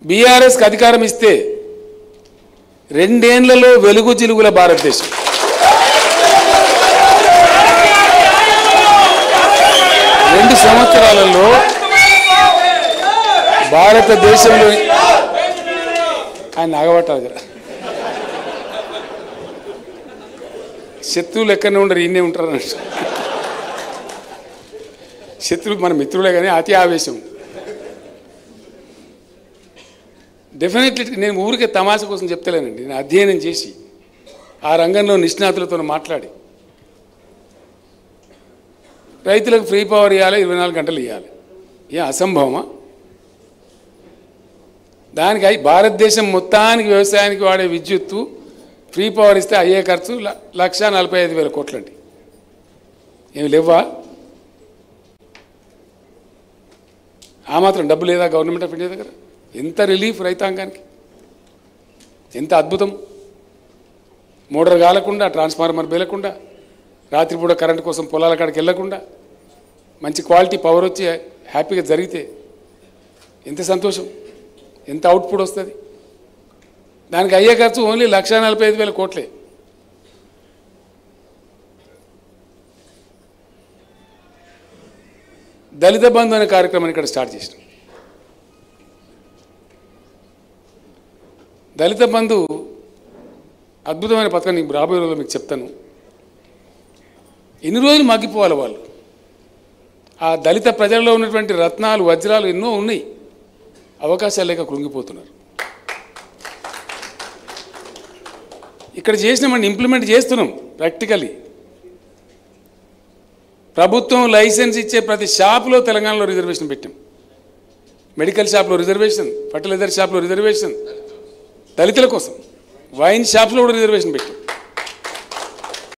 బీఆర్ఎస్కి అధికారం ఇస్తే రెండేండ్లలో వెలుగు జిలుగుల భారతదేశం రెండు సంవత్సరాలలో భారతదేశంలో ఆయన నాగబట్టాలి కదా శత్రువులు ఎక్కడనే ఉండరు ఇన్నే ఉంటారు అన్నట్టు శత్రువులు మన మిత్రులే కానీ అతి ఆవేశం డెఫినెట్లీ నేను ఊరికే తమాషా కోసం చెప్తలేనండి నేను అధ్యయనం చేసి ఆ రంగంలో నిష్ణాతులతో మాట్లాడి రైతులకు ఫ్రీ పవర్ ఇవ్వాలి ఇరవై నాలుగు గంటలు ఇవ్వాలి ఏ అసంభవమా దానికి అయి- భారతదేశం మొత్తానికి వ్యవసాయానికి వాడే విద్యుత్తు ఫ్రీ పవర్ ఇస్తే అయ్యే ఖర్చు ల- లక్ష నలభై ఐదు వేల కోట్లండి ఏమి లేవా ఆ మాత్రం డబ్బు లేదా గవర్నమెంట్ ఆఫ్ ఇండియా దగ్గర ఎంత రిలీఫ్ రైతాంగానికి ఎంత అద్భుతం మోటార్ కాలకుండా ట్రాన్స్ఫార్మర్ బేలకుండా రాత్రిపూట కరెంట్ కోసం పొలాల కాడికి వెళ్ళకుండా మంచి క్వాలిటీ పవర్ వచ్చి హ్యాపీగా జరిగితే ఎంత సంతోషం ఎంత అవుట్పుట్ వస్తుంది దానికి అయ్యే ఖర్చు ఓన్లీ లక్ష నలభై ఐదు వేల కోట్లే దళిత బంధు అనే కార్యక్రమాన్ని ఇక్కడ స్టార్ట్ చేసినాం దళిత బంధు అద్భుతమైన పథకం నీకు రాబోయే రోజుల్లో మీకు చెప్తాను ఎన్ని రోజులు మగ్గిపోవాలి వాళ్ళు ఆ దళిత ప్రజల్లో ఉన్నటువంటి రత్నాలు వజ్రాలు ఎన్నో ఉన్నాయి అవకాశాలు లేక కృంగిపోతున్నారు ఇక్కడ చేసినామండి ఇంప్లిమెంట్ చేస్తున్నాం ప్రాక్టికలీ ప్రభుత్వం లైసెన్స్ ఇచ్చే ప్రతి షాపులో తెలంగాణలో రిజర్వేషన్ పెట్టాం మెడికల్ షాప్లో రిజర్వేషన్ ఫర్టిలైజర్ షాప్లో రిజర్వేషన్ దళితుల కోసం వైన్ షాప్లో కూడా రిజర్వేషన్ పెట్టాం